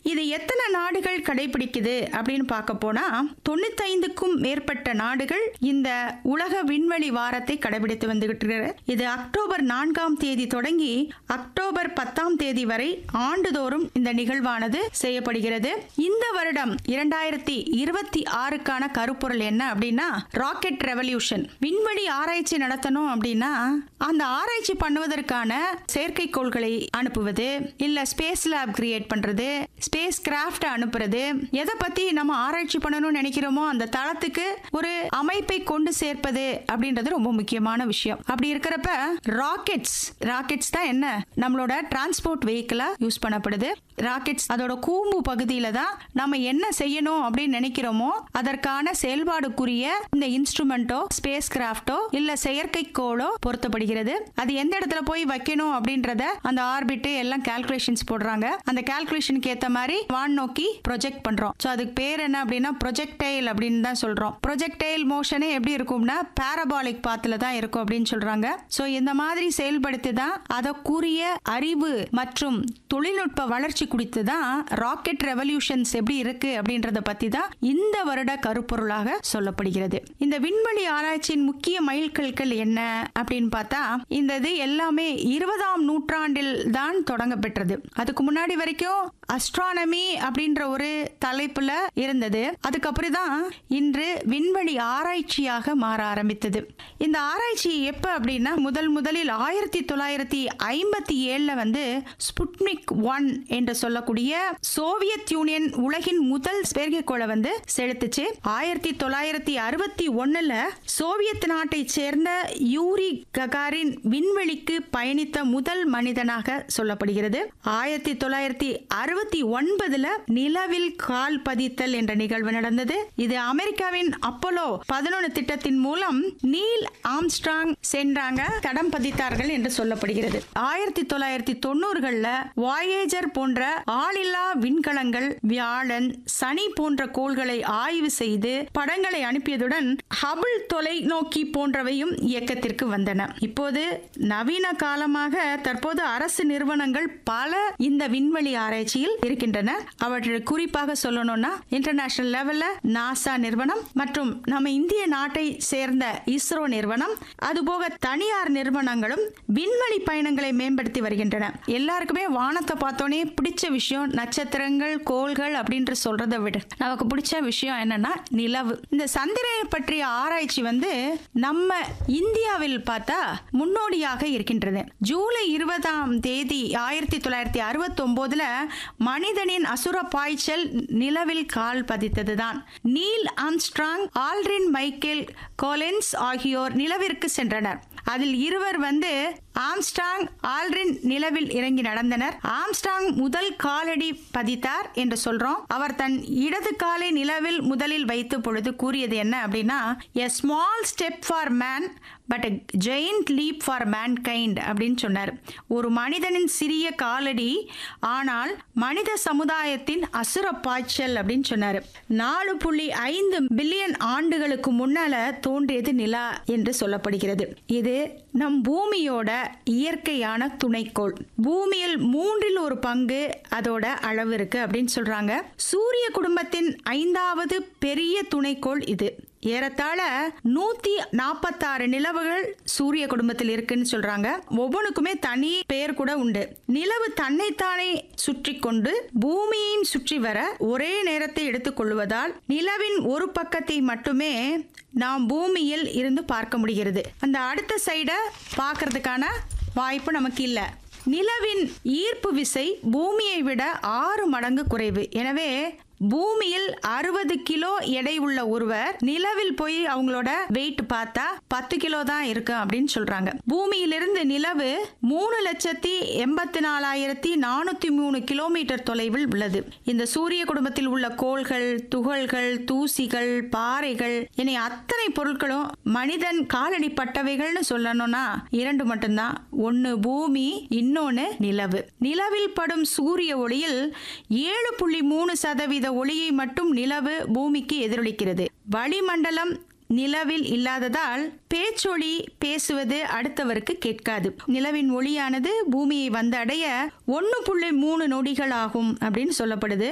இது எத்தனை நாடுகள் கடைபிடிக்குது அப்படின்னு பார்க்க போனா தொண்ணூத்தைந்துக்கும் மேற்பட்ட நாடுகள் இந்த உலக விண்வெளி வாரத்தை கடைபிடித்து வந்துகிட்டு இருக்கு. இது அக்டோபர் நான்காம் தேதி தொடங்கி அக்டோபர் பத்தாம் தேதி வரை ஆண்டுதோறும் இந்த நிகழ்வானது செய்யப்படுகிறது இந்த வருடம் இரண்டாயிரத்தி இருபத்தி ஆறுக்கான கருப்பொருள் என்ன அப்படின்னா ராக்கெட் ரெவல்யூஷன் விண்வெளி ஆராய்ச்சி நடத்தணும் அப்படின்னா அந்த ஆராய்ச்சி பண்ணுவதற்கான செயற்கைக்கோள்களை அனுப்புவது இல்ல ஸ்பேஸ் லேப் கிரியேட் பண்றது ஸ்பேஸ் கிராஃப்ட் அனுப்புறது எதை பத்தி நம்ம ஆராய்ச்சி பண்ணணும்னு நினைக்கிறோமோ அந்த தளத்துக்கு ஒரு அமைப்பை கொண்டு சேர்ப்பது அப்படின்றது ரொம்ப முக்கியமான விஷயம் அப்படி இருக்கிறப்ப ராக்கெட்ஸ் ராக்கெட்ஸ் தான் என்ன நம்மளோட டிரான்ஸ்போர்ட் வெஹிக்கிளா யூஸ் பண்ணப்படுது ராக்கெட்ஸ் அதோட கூம்பு பகுதியில தான் நம்ம என்ன செய்யணும் அப்படின்னு நினைக்கிறோமோ அதற்கான செயல்பாடுக்குரிய இந்த இன்ஸ்ட்ருமெண்ட்டோ ஸ்பேஸ் கிராஃப்டோ இல்ல செயற்கைக்கோளோ பொருத்தப்படுகிறது அது எந்த இடத்துல போய் வைக்கணும் அப்படின்றத அந்த ஆர்பிட் எல்லாம் கால்குலேஷன்ஸ் போடுறாங்க அந்த கால்குலேஷனுக்கு ஏத்த மாதிரி வான் நோக்கி ப்ரொஜெக்ட் பண்றோம் ஸோ அதுக்கு பேர் என்ன அப்படின்னா ப்ரொஜெக்டைல் அப்படின்னு தான் சொல்றோம் ப்ரொஜெக்டைல் மோஷனே எப்படி இருக்கும்னா பாரபாலிக் பாத்துல தான் இருக்கும் அப்படின்னு சொல்றாங்க ஸோ இந்த மாதிரி செயல்படுத்தி தான் அதற்குரிய அறிவு மற்றும் தொழில்நுட்ப வளர்ச்சி குறித்து தான் ராக்கெட் ரெவல்யூஷன்ஸ் எப்படி இருக்கு அப்படின்றத பத்தி தான் இந்த வருட கருப்பொருளாக சொல்லப்படுகிறது இந்த விண்வெளி ஆராய்ச்சியின் முக்கிய மைல்கற்கள் என்ன அப்படின்னு பார்த்தா இந்த இது எல்லாமே இருபதாம் நூற்றாண்டில் தான் தொடங்க பெற்றது அதுக்கு முன்னாடி வரைக்கும் அஸ்ட்ரானமி அப்படின்ற ஒரு தலைப்புல இருந்தது அதுக்கப்புறம் தான் இன்று விண்வெளி ஆராய்ச்சியாக மாற ஆரம்பித்தது இந்த ஆராய்ச்சி எப்ப அப்படின்னா முதல் முதலில் ஆயிரத்தி தொள்ளாயிரத்தி ஐம்பத்தி ஏழுல வந்து ஸ்புட்னிக் ஒன் என்று சொல்லக்கூடிய சோவியத் யூனியன் உலகின் முதல் செயற்கைக்கோளை வந்து செலுத்துச்சு ஆயிரத்தி தொள்ளாயிரத்தி அறுபத்தி ஒண்ணுல சோவியத் நாட்டை சேர்ந்த யூரி ககாரின் விண்வெளிக்கு பயணித்த முதல் மனிதனாக சொல்லப்படுகிறது ஆயிரத்தி தொள்ளாயிரத்தி அறுபத்தி ஒன்பதுல நிலவில் கால் பதித்தல் என்ற நிகழ்வு நடந்தது இது அமெரிக்காவின் அப்போலோ பதினொன்று திட்டத்தின் மூலம் நீல் ஆம்ஸ்ட்ராங் சென்றாங்க தடம் பதித்தார்கள் என்று சொல்லப்படுகிறது ஆயிரத்தி தொள்ளாயிரத்தி தொண்ணூறுகள்ல வாயேஜர் போன்ற ஆளில்லா விண்கலங்கள் வியாழன் சனி போன்ற கோள்களை ஆய்வு செய்து படங்களை அனுப்பியதுடன் ஹபிள் தொலைநோக்கி போன்றவையும் இயக்கத்திற்கு வந்தன இப்போது நவீன காலமாக தற்போது அரசு நிறுவனங்கள் பல இந்த விண்வெளி ஆராய்ச்சியில் இருக்கின்றன அவற்றில் குறிப்பாக சொல்லணும்னா இன்டர்நேஷனல் லெவல்ல நாசா நிறுவனம் மற்றும் நம்ம இந்திய நாட்டை சேர்ந்த இஸ்ரோ நிறுவனம் அதுபோக தனியார் நிறுவனங்களும் விண்வெளி பயணங்களை மேம்படுத்தி வருகின்றன எல்லாருக்குமே வானத்தை பார்த்தோன்னே பிடிச்ச விஷயம் நட்சத்திரங்கள் கோள்கள் அப்படின்ற சொல்றதை விட நமக்கு பிடிச்ச விஷயம் என்னன்னா நிலவு இந்த சந்திரனை பற்றிய ஆராய்ச்சி வந்து நம்ம இந்தியாவில் பார்த்தா முன்னோடியாக இருக்கின்றது ஜூலை இருபதாம் தேதி ஆயிரத்தி தொள்ளாயிரத்தி அறுபத்தி ஒன்பதுல மனிதனின் அசுர பாய்ச்சல் நிலவில் கால் பதித்ததுதான் Neil Armstrong Aldrin Michael Collins ஆகியோர் நிலவிற்கு சென்றனர் அதில் இருவர் வந்து ஆம்ஸ்டாங் ஆல்ரின் நிலவில் இறங்கி நடந்தனர் ஆம்ஸ்டாங் முதல் காலடி பதித்தார் என்று சொல்றோம் அவர் தன் இடது காலை நிலவில் முதலில் வைத்த பொழுது கூறியது என்ன அப்படின்னா a small step for man but giant leap for mankind அப்படின்னு சொன்னார் ஒரு மனிதனின் சிறிய காலடி ஆனால் மனித சமுதாயத்தின் அசுர பாய்ச்சல் அப்படின்னு சொன்னார் நாலு புள்ளி ஐந்து பில்லியன் ஆண்டுகளுக்கு முன்னால தோன்றியது நிலா என்று சொல்லப்படுகிறது இது நம் பூமியோட இயற்கையான துணைக்கோள் பூமியில் மூன்றில் ஒரு பங்கு அதோட அளவு இருக்கு அப்படின்னு சொல்றாங்க சூரிய குடும்பத்தின் ஐந்தாவது பெரிய துணைக்கோள் இது ஏறத்தாழ நூத்தி நாற்பத்தாறு நிலவுகள் சூரிய குடும்பத்தில் இருக்குன்னு சொல்றாங்க ஒவ்வொன்றுக்குமே தனி பெயர் கூட உண்டு நிலவு தன்னைத்தானே சுற்றி கொண்டு பூமியையும் சுற்றி வர ஒரே நேரத்தை எடுத்துக்கொள்வதால் நிலவின் ஒரு பக்கத்தை மட்டுமே நாம் பூமியில் இருந்து பார்க்க முடிகிறது அந்த அடுத்த சைடை பார்க்கறதுக்கான வாய்ப்பு நமக்கு இல்லை நிலவின் ஈர்ப்பு விசை பூமியை விட ஆறு மடங்கு குறைவு எனவே பூமியில் அறுபது கிலோ எடை உள்ள ஒருவர் நிலவில் போய் அவங்களோட வெயிட் பார்த்தா பத்து கிலோ தான் இருக்கு அப்படின்னு சொல்றாங்க பூமியிலிருந்து நிலவு மூணு லட்சத்தி எண்பத்தி நாலாயிரத்தி நானூத்தி மூணு கிலோமீட்டர் தொலைவில் உள்ளது இந்த சூரிய குடும்பத்தில் உள்ள கோள்கள் துகள்கள் தூசிகள் பாறைகள் என அத்தனை பொருட்களும் மனிதன் காலடி பட்டவைகள்னு சொல்லணும்னா இரண்டு மட்டும்தான் ஒன்னு பூமி இன்னொன்னு நிலவு நிலவில் படும் சூரிய ஒளியில் ஏழு புள்ளி மூணு சதவீத ஒளியை மட்டும் நிலவு பூமிக்கு எதிரொலிக்கிறது வளிமண்டலம் நிலவில் இல்லாததால் பேச்சொலி பேசுவது அடுத்தவருக்கு கேட்காது நிலவின் ஒளியானது பூமியை வந்து அடைய ஒன்று புள்ளி மூணு நொடிகள் ஆகும் அப்படின்னு சொல்லப்படுது